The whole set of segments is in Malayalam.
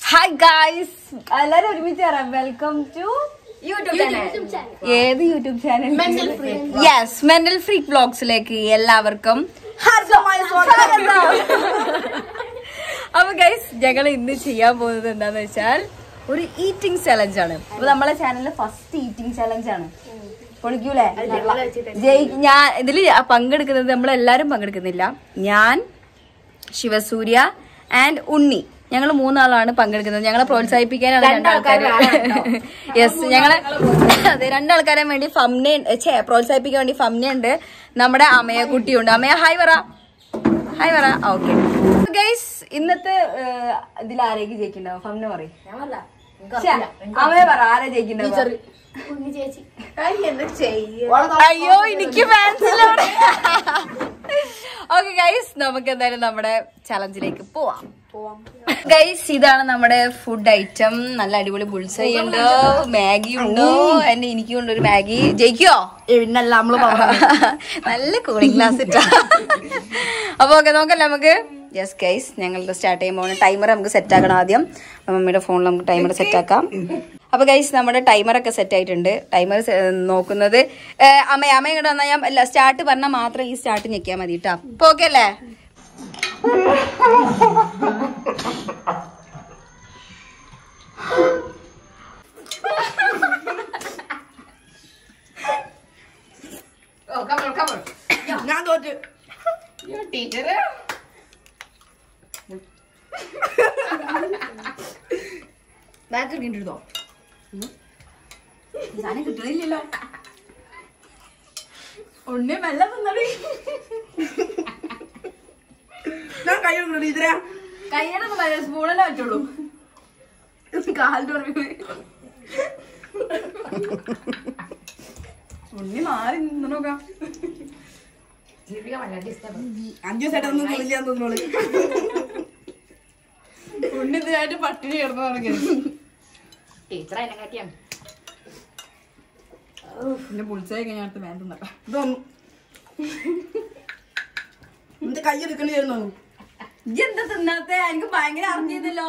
ഹായ് ഗായ്സ് എല്ലാരും ഒരുമിച്ച് പറയാം വെൽക്കം ടു ഏത് YouTube channel yes mental freak ബ്ലോഗ്സിലേക്ക് എല്ലാവർക്കും അപ്പൊ ഗൈസ് ഞങ്ങൾ ഇന്ന് ചെയ്യാൻ പോകുന്നത് എന്താന്ന് വെച്ചാൽ ഒരു ഈറ്റിംഗ് ചലഞ്ച് ആണ് അപ്പൊ നമ്മളെ ചാനലിലെ ഫസ്റ്റ് ഈറ്റിംഗ് ചലഞ്ച് ആണ് പൊളിക്കൂലേ ജയ് ഞാൻ ഇതില് പങ്കെടുക്കുന്നത് നമ്മളെല്ലാരും പങ്കെടുക്കുന്നില്ല ഞാൻ ശിവസൂര്യ ആൻഡ് ഉണ്ണി ഞങ്ങൾ മൂന്നാളാണ് പങ്കെടുക്കുന്നത് ഞങ്ങളെ പ്രോത്സാഹിപ്പിക്കാനാണ് രണ്ടാൾക്കാര് യെസ് ഞങ്ങളെ അതെ രണ്ടാൾക്കാരെ വേണ്ടി ഫംന ഛേ പ്രോത്സാഹിപ്പിക്കാൻ വേണ്ടി ഫംന ഉണ്ട് നമ്മുടെ അമയ കുട്ടിയുണ്ട് അമയ ഹായ് പറ ഹായ് പറ ഓക്കെ ഗൈസ് ഇന്നത്തെ ഇതിൽ ആരേക്ക് ജയിക്കണ്ടാവും ഫംന പറയും അമയ പറ ആരാ ജയിക്കണ്ടാവും അയ്യോ എനിക്ക് മനസ്സിലവിടെ ഓക്കെ ഗൈസ് നമുക്ക് എന്തായാലും നമ്മുടെ ചലഞ്ചിലേക്ക് പോവാം ഗൈസ് ഇതാണ് നമ്മുടെ ഫുഡ് ഐറ്റം നല്ല അടിപൊളി ബുൾസൈ ഉണ്ട് മാഗി ഉണ്ടോ എന്നെ എനിക്കും ഉണ്ട് ഒരു മാഗി ജയിക്കോ പിന്നല്ല നമ്മള് നല്ല കൂളിംഗ് ഗ്ലാസ് ഇട്ടാ അപ്പൊ ഓക്കെ നോക്കല്ലേ നമുക്ക് യെസ് ഗൈസ് ഞങ്ങൾ സ്റ്റാർട്ട് ചെയ്യുമ്പോൾ ടൈമർ നമുക്ക് സെറ്റ് ആക്കണം ആദ്യം അപ്പൊ മമ്മിയുടെ ഫോണിൽ നമുക്ക് ടൈമർ സെറ്റ് ആക്കാം അപ്പൊ ഗൈസ് നമ്മുടെ ടൈമർ ഒക്കെ സെറ്റ് ആയിട്ടുണ്ട് ടൈമർ നോക്കുന്നത് ഏ, അമ്മ അമ്മ ഇങ്ങോട്ട് വന്നാൽ ഞാൻ അല്ല സ്റ്റാർട്ട് പറഞ്ഞാൽ മാത്രം ഈ സ്റ്റാർട്ട് ഞെക്കിയാൽ മതി കേട്ടോ അപ്പൊ ഓക്കെ അല്ലേ ഞാൻ തോറ്റ് ബാക്ക് ഇട്ടിട്ടോ സാധനം കിട്ടണില്ലല്ലോ ഉണ്ണി മെല്ലെ തിന്നടി ഞാൻ കൈ കൊടുക്കണടി ഇതിരാ കയ്യടൊന്നും പറയാം സ്പൂണല്ലേ പറ്റുള്ളൂ കാലിന്റെ ഉറപ്പിക്കണേ ഉണ്ണി മാറി നിന്നോക്കാം അഞ്ചു ദിവസമായിട്ട് ഒന്നും തിന്നില്ല തിന്നോളി ഉണ്ണി ഇതിനായിട്ട് പട്ടിണി കിടന്നു തുടങ്ങി എന്റെ പുളിച്ചായി കഴിഞ്ഞാൽ വേണ്ട തിന്നട്ടെ ഇതൊന്നും എന്റെ കൈ എടുക്കണ്ടായിരുന്നു ഇജ്ജ് എന്താ തിന്നാത്ത എനിക്ക് ഭയങ്കര അറിഞ്ഞിരുന്നല്ലോ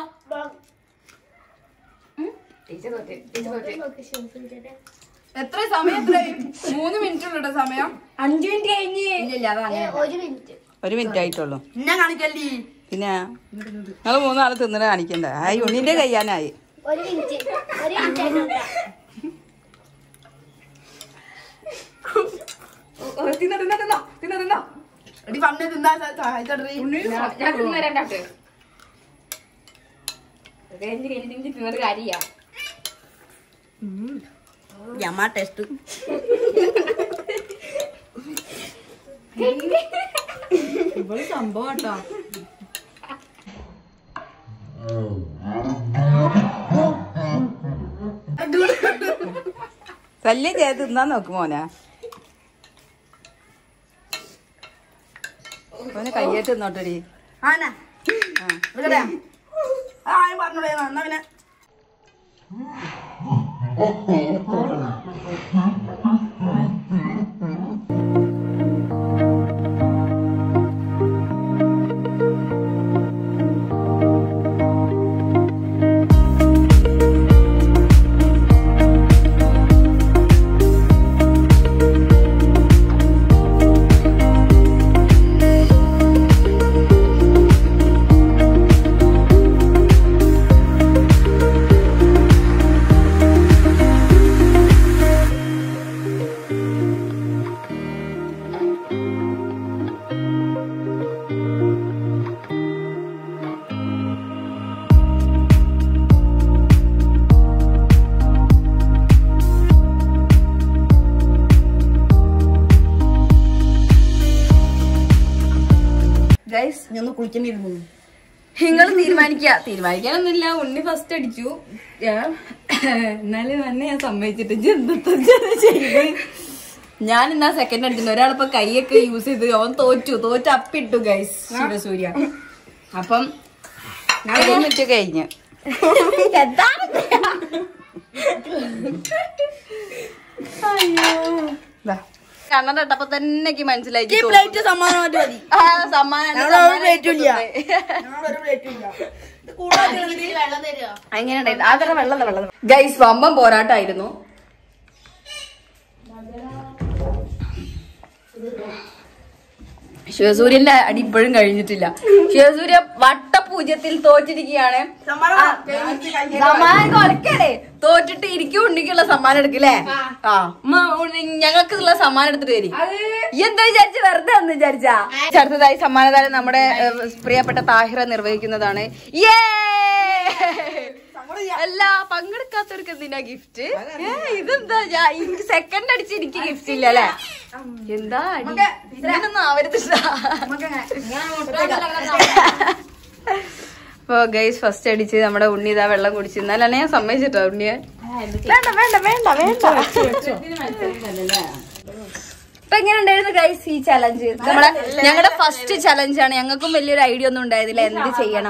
എത്ര സമയം എത്രയായി മൂന്ന് മിനിറ്റ് ഉള്ളൂ സമയം അഞ്ചു മിനിറ്റ് കഴിഞ്ഞ് ഇല്ല അതങ്ങനെ ഒരു മിനിറ്റ് ഒരു മിനിറ്റ് ആയിട്ടുള്ളൂ ഞാൻ കാണിക്കല്ലേ പിന്നെ നിങ്ങൾ മൂന്നാള് തിന്നിട്ട് കാണിക്കണ്ട ആ ഉണ്ണിന്റെ കഴിയാനായി ഒരു മിനിറ്റ് ഒരു മിനിറ്റ് ആയിട്ടുണ്ട് തിന്ന തിന്ന തിന്നോ തിന്ന തിന്നോ എടി പന്നെ തിന്നാ സഹായിച്ചടി യമ്മ ടേസ്റ്റ് ഇവള് സംഭവം കേട്ടോ ശല്യം ചെയ്ത് തിന്നാൻ നോക്കും മോനെ മോനെ കയ്യേറ്റ് തിന്നോട്ടടി ആന ഇവിടെ ആ ഞാൻ പറഞ്ഞോളേ എന്നാ പിന്നെ ഗൈസ് ഞാൻ ഒന്ന് കുളിക്കേണ്ടിയിരുന്നു നിങ്ങൾ തീരുമാനിക്കുക തീരുമാനിക്കാനൊന്നുമില്ല ഉണ്ണി ഫസ്റ്റ് അടിച്ചു ഞാൻ എന്നാലും തന്നെ ഞാൻ സമ്മതിച്ചിട്ട് ഇജ്ജ് എന്തൊക്കെ ചെയ്ത് ഞാൻ എന്നാ സെക്കൻഡ് അടിച്ചിട്ടുണ്ട് ഒരാളിപ്പോ കൈയൊക്കെ യൂസ് ചെയ്ത് അവൻ തോറ്റു തോറ്റ് അപ്പിട്ടു ഗൈസ് ശിവസൂര്യ അപ്പം ഒരു മിനിറ്റ് കഴിഞ്ഞ് അയ്യോ ദാ, കണ്ണൻ തൊട്ടപ്പോ തന്നെ എനിക്ക് മനസ്സിലായി ഈ പ്ലേറ്റ് സമ്മാനമായിട്ട് മതി ആ സമ്മാനം ഞങ്ങളുടെ ഒരു പ്ലേറ്റും ഇല്ല ഞങ്ങളുടെ ഒരു പ്ലേറ്റും ഇല്ല ഇത് കൂടാതെ വെള്ളം തരുമോ അങ്ങനെ അതര വെള്ളം വെള്ളം ഗൈസ് വമ്പം പോരാട്ടായിരുന്നു ശിവസൂര്യന്റെ അടി ഇപ്പോഴും കഴിഞ്ഞിട്ടില്ല ശിവസൂര്യ വട്ടപൂജ്യത്തിൽ തോറ്റിരിക്കുകയാണ് സമ്മാനം കഴിഞ്ഞിട്ട് കഴിഞ്ഞിട്ട് സമ്മാനം കൊലക്കടേ തോറ്റിട്ട് ഇരിക്കും ഉണ്ണിക്കുള്ള സമ്മാനം എടുക്കില്ലേ ആ ഉമ്മ, ഉണ്ണി, ഞങ്ങൾക്കുള്ള സമ്മാനം എടുത്തിട്ട് വരി ഈ എന്താ വിചാരിച്ച വെറുതെ ഒന്ന് വിചാരിച്ചാ അടുത്തതായി സമ്മാനദാനം നമ്മുടെ ഏഹ്, പ്രിയപ്പെട്ട താഹിറ നിർവഹിക്കുന്നതാണ് യേ അല്ല പങ്കെടുക്കാത്തവർക്ക് എന്തിനാ ഗിഫ്റ്റ് ഇതെന്താ ഞാൻ എനിക്ക് സെക്കൻഡ് അടിച്ച് എനിക്ക് ഗിഫ്റ്റ് ഇല്ല അല്ലേ എന്താ അടി? ഇങ്ങനൊന്നും ആവരുത് അപ്പൊ ഗൈസ് ഫസ്റ്റ് അടിച്ച് നമ്മുടെ ഉണ്ണി ഇതാ വെള്ളം കുടിച്ച് എന്നാലാണ് ഞാൻ സമ്മതിച്ചിട്ടോ ഉണ്ണിയെ വേണ്ട വേണ്ട വേണ്ട വേണ്ട ഇപ്പൊ എങ്ങനെ ഉണ്ടായിരുന്നു ഗൈസ് ഈ ചലഞ്ച് നമ്മുടെ ഞങ്ങളുടെ ഫസ്റ്റ് ചലഞ്ച് ആണ് ഞങ്ങൾക്കും വലിയൊരു ഐഡിയ ഒന്നും ഉണ്ടായതില്ല എന്ത് ചെയ്യണം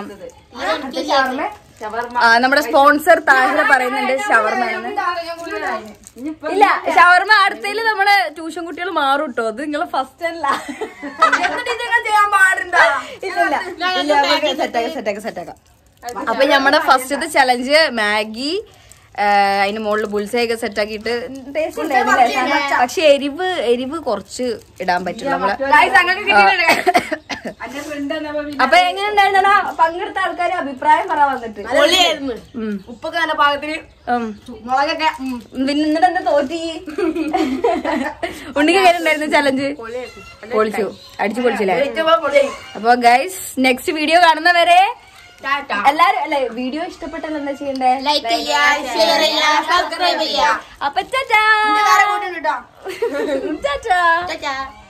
ആ നമ്മുടെ സ്പോൺസർ താഹിര പറയുന്നുണ്ട് ഷവർമ ഇല്ല ഷവർമ അടുത്തതിൽ നമ്മുടെ ട്യൂഷൻ കുട്ടികൾ മാറും കേട്ടോ അത് നിങ്ങള് ഫസ്റ്റ് അല്ല എന്നിട്ട് ഇതൊക്കെ ചെയ്യാൻ പാടുണ്ടോ ഇല്ലില്ല. ഇല്ല, നമുക്ക് സെറ്റാക്കാം സെറ്റാക്കാം സെറ്റാക്കാം അപ്പൊ നമ്മുടെ ഫസ്റ്റത്തെ ചലഞ്ച് മാഗി അതിന് മുകളിൽ ബുൾസൈ ഒക്കെ സെറ്റ് ആക്കിയിട്ട് ടേസ്റ്റ് ഉണ്ടായിരുന്നില്ല പക്ഷെ എരിവ് എരിവ് കുറച്ച് ഇടാൻ പറ്റും നമ്മളെ അപ്പൊ എങ്ങനെ ഉണ്ടായിരുന്നടാ പങ്കെടുത്ത ആൾക്കാർ അഭിപ്രായം പറ വന്നിട്ട് പൊളിയായിരുന്നു ഉം. ഉപ്പൊക്കെ നല്ല പാകത്തിന് ഉം. മുളകൊക്കെ ഉം. പിന്നെ എന്നിട്ട് എന്താ തോറ്റി ഉണ്ണിക്ക് എങ്ങനെ ഉണ്ടായിരുന്നു ചലഞ്ച് പൊളിച്ചു അടിച്ചു പൊളിച്ചില്ലേ ഏറ്റവും പൊളിയായി അപ്പൊ ഗൈസ് നെക്സ്റ്റ് വീഡിയോ കാണുന്നവരെ ടാറ്റ എല്ലാരും അല്ലെ വീഡിയോ ഇഷ്ടപ്പെട്ടാൽ എന്താ ചെയ്യണ്ടേ ലൈക്ക് ചെയ്യാ ഷെയർ ചെയ്യാ സബ്സ്ക്രൈബ് ചെയ്യാ അപ്പൊ ചാച്ചാ ഇത് വേറെ കൂട്ടുണ്ട് കേട്ടോ ചാച്ചാ ടാറ്റാ